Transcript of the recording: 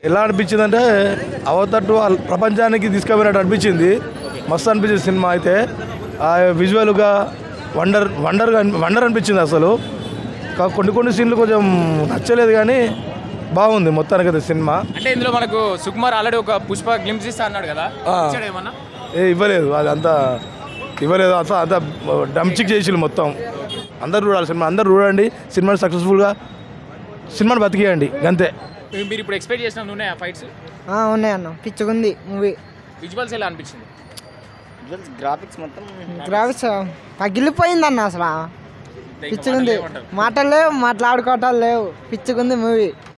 ఎలా అనిపించింది అంటే అవతట్టు వాళ్ళ ప్రపంచానికి తీసుకుపోయినట్టు అనిపించింది మస్తు అనిపించింది సినిమా అయితే ఆ విజువల్గా వండర్ వండర్ వండర్ అనిపించింది అసలు కా- కొన్ని కొన్ని సీన్లు కొంచెం నచ్చలేదు కానీ బాగుంది మొత్తానికి అయితే సినిమా అంటే ఇందులో మనకు సుకుమార్ ఆల్రెడీ ఒక పుష్ప గ్లిమ్స్ ఇస్తా అన్నాడు కదా ఆ. ఇచ్చాడు ఏమన్నా ఏ ఇవ్వలేదు అది అంతా ఇవ్వలేదు అంతా అంతా డంచిక్ చేసిల్లు మొత్తం అందరు చూడాలి సినిమా అందరు చూడండి సినిమాని సక్సెస్ఫుల్గా సినిమాని బతికేయండి అంతే మీరు- మీరు ఇప్పుడు ఎక్స్పెక్ట్ చేసిన ఉన్నాయా ఫైట్స్ ఆ, ఉన్నాయి అన్న పిచ్చుకుంది మూవీ విజువల్స్ ఎలా అనిపించింది గ్రాఫిక్స్ మొత్తం గ్రాఫిక్స్ పగిలిపోయింది అన్న అసలు ఇంకా పిచ్చుకుంది మాటలు ఏమంటారు? మాటలు లేవు మాట్లాడుకోవటాలు లేవు పిచ్చుకుంది మూవీ